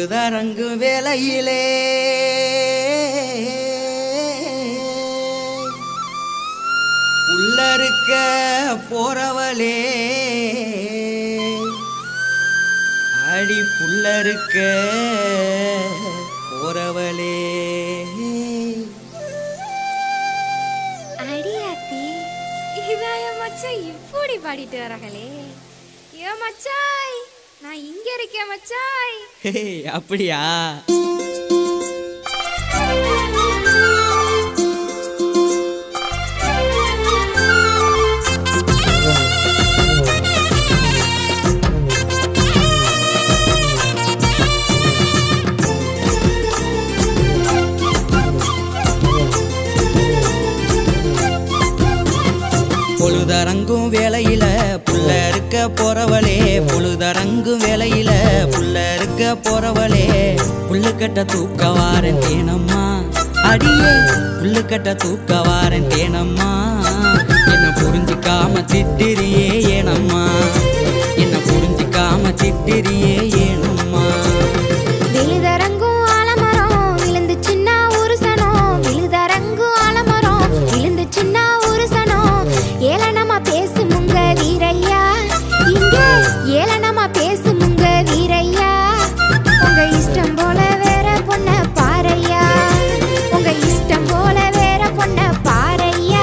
பொழுதரங்கு வேலையிலே உள்ளருக்க போறவளே அடி புல்லருக்க போறவளே அடியாத்தி இதாய மச்சான் இப்படி பாடிட்டு வராங்களே ஏ மச்சாய் நான் இங்க இருக்கேன் மச்சாய் ஹே, அப்படியா பொழுதரங்கும் வேலையில புள்ள இருக்க போறவளே பொழுதரங்கும் வேலையில புள்ள இருக்க போறவளே புல்லு கட்ட தூக்க வாரன் தேனம்மா அடியே புல்லு கட்ட தூக்க வாரன் தேனம்மா என்ன புரிஞ்சுக்காம திட்டிரியே ஏனம்மா என்ன புரிஞ்சுக்காம திட்டிரியே ஏனம்மா விழுதரங்கும் ஆலமரம் விழுந்து சின்ன ஒரு சனம் விழுதரங்கும் ஆலமரம் விழுந்து சின்ன ஒரு சனம் ஏளனமா பேசுமுங்க வீரையா இங்க ஏளனமா பேசுமுங்க வீரையா உங்க இஷ்டம் போல வேற பொண்ண பாறையா உங்க இஷ்டம் போல வேற பொண்ண பாறையா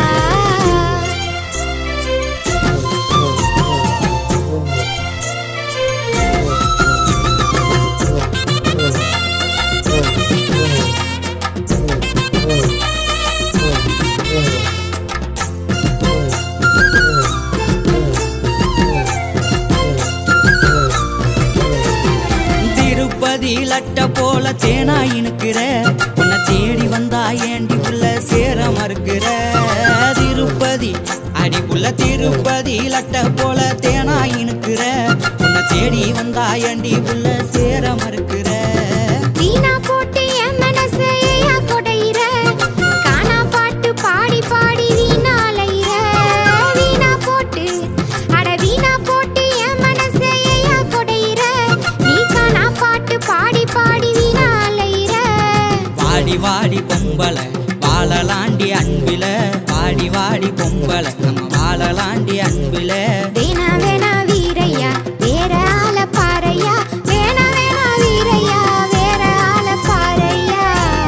திருப்பதி லட்ட போல தேனா இனுக்கிற உன்னை தேடி வந்தா ஏண்டி உள்ள சேர மறுக்கிற திருப்பதி அடி உள்ள திருப்பதி லட்ட போல தேனா இனுக்கிற உன்னை தேடி வந்தா ஏண்டி உள்ள சேர மறுக்கிற வீணா போட்டு என் மனசை ஏயா கொடையிற காணா பாட்டு பாடி பாடி வீணா அலையிற வீணா போட்டு அட வீணா போட்டு என் மனசை ஏயா கொடையிற நீ காணா பாட்டு பாடி பாடி வீணா அலையிற வாடி வாடி பொம்பளை வாழலாண்டி அன்பில வாடி வாடி பொம்பளை நம்ம வாழலாண்டி அன்பில வேணா வேணா வீரையா வேற ஆள பாறையா வேணா வேணா வீரையா வேற ஆள பாறையா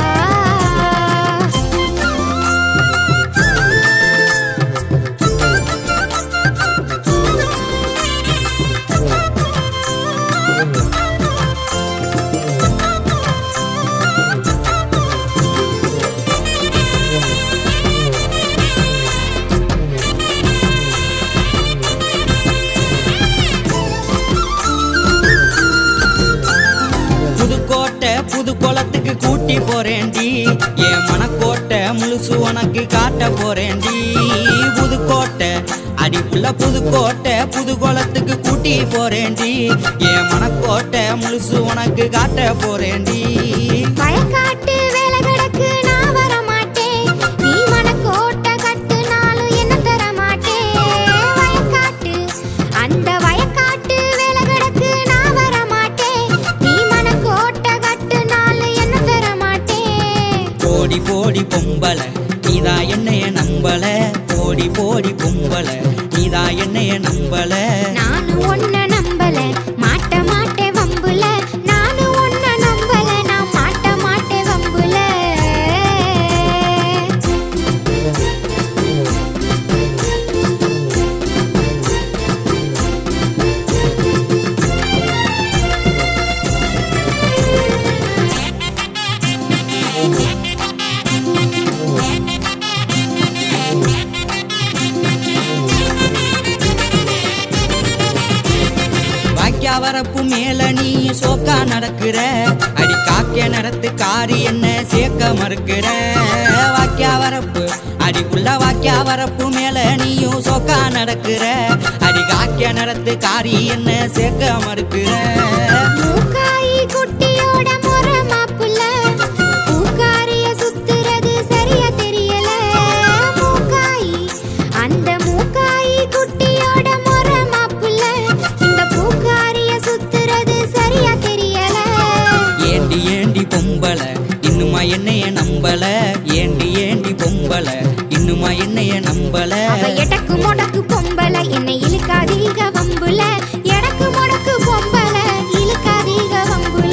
புதுக்கோட்டை புது குளத்துக்கு கூட்டி போறேன்டி என் மனக்கோட்டை முழுசு உனக்கு காட்ட போறேன்டி புதுக்கோட்டை அடிப்புள்ள புதுக்கோட்டை புது குளத்துக்கு கூட்டி போறேன்டி என் மனக்கோட்டை முழுசு உனக்கு காட்ட போறேன்டி வயக்காட்டு வேலை கிடக்கு நான் வர மாட்டேன் நீ மனக்கோட்டை கட்டுனாலும் என்ன தர மாட்டேன் வயக்காட்டு அந்த வயக்காட்டு வேலை கிடக்கு நான் வர மாட்டேன் நீ மனக்கோட்டை கட்டுனாலும் என்ன தர மாட்டேன் போடி போடி பொம்பளை நீதா என்னைய நம்பல போடி போடி பொம்பளை நீதா என்னைய நம்பல நானும் ஒன்ன நம்பல மாட்ட மாட்டே வம்புல நானும் ஒன்ன நம்பல நான் மாட்ட மாட்டே வம்புல வாக்கியா வரப்பு மேல நீ சோக்கா நடக்கிற அடி காக்க நடத்து காரி என்ன சேர்க்க மறுக்கிற வாக்கியா வரப்பு அடி உள்ள வாக்கியா வரப்பு மேல நீயும் சோக்கா நடக்கிற அடி காக்க நடத்து காரி என்ன சேர்க்க மறுக்கிற மூக்காயி குட்டியோட முறை மாப்புல பூக்காரிய சுத்துறது சரியா தெரியல மூக்காயி அந்த மூக்காயி குட்டியோட முறை மாப்புல இந்த பூக்காரிய சுத்துறது சரியா தெரியல பொம்பளை அவ எடக்கு முடக்கு பொம்பளை என்னை இழுக்காதீக வம்புல எடக்கு முடக்கு பொம்பளை இழுக்காதீக வம்புல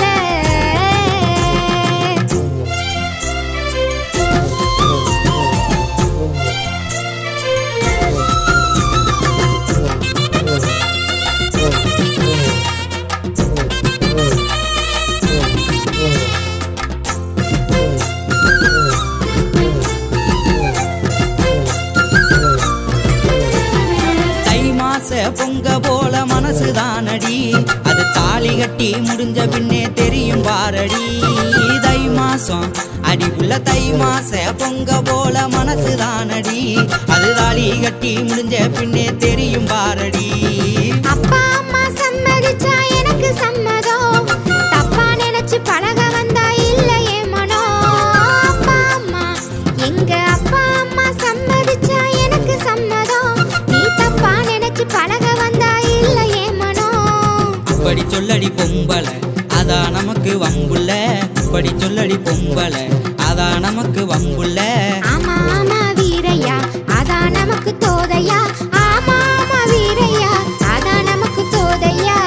தை மாச பொங்க போல மனசு தானடி அது தாலி கட்டி முடிஞ்ச பின்னே தெரியும் பாரடி தை மாசம் அடி உள்ள தை மாச பொங்க போல மனசு தானடி அது தாலி கட்டி முடிஞ்ச பின்னே தெரியும் பாரடி அப்பா அம்மா சம்மதிச்சா எனக்கு சம்மதம் தப்பா நினைச்சு பழக வந்தா இல்லையே மனோ அப்பா அம்மா எங்க அப்பா அம்மா சம்மதிச்சா எனக்கு சம்மதம் நீ தப்பா நினைச்சு பழக வந்தா இல்லையே மனோ இப்படி சொல்லடி பொம்பளை அதா நமக்கு வம்புள்ள இப்படி சொல்லடி பொம்பளை அதா நமக்கு வம்புள்ள ஆமா ஆமா வீரையா அதான் நமக்கு தோதையா ஆமா ஆமா வீரையா அதான் நமக்கு தோதையா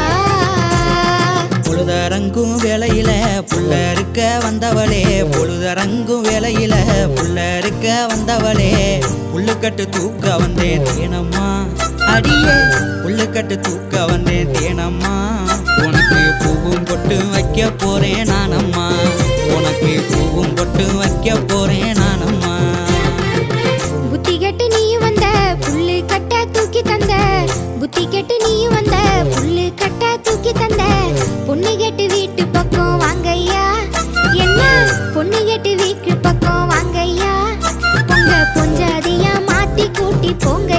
பொழுதரங்கும் வேலையில புள்ள இருக்க வந்தவளே பொழுதரங்கும் வேலையில புள்ள இருக்க வந்தவளே புல்லுக்கட்டு தூக்க வந்தேன் தேனம்மா அடியே புல்லுக்கட்டு தூக்க வந்தேன் தேனம்மா உனக்கு பூவும் பொட்டு வைக்க போறேன் நானம்மா உனக்கு பூவும் பொட்டு வைக்க போறேன் நானம்மா புத்தி கெட்டு நீயும் வந்த புல்லு கட்ட தூக்கி தந்த புத்தி கெட்டு நீயும் வந்த புல்லு கட்ட தூக்கி தந்த பொண்ணு கெட்டு வீட்டு பக்கம் வாங்கய்யா என்ன பொண்ணு கெட்டு வீட்டு பக்கம் வாங்கய்யா பொங்க பொஞ்சாதியா மாத்தி கூட்டி போங்க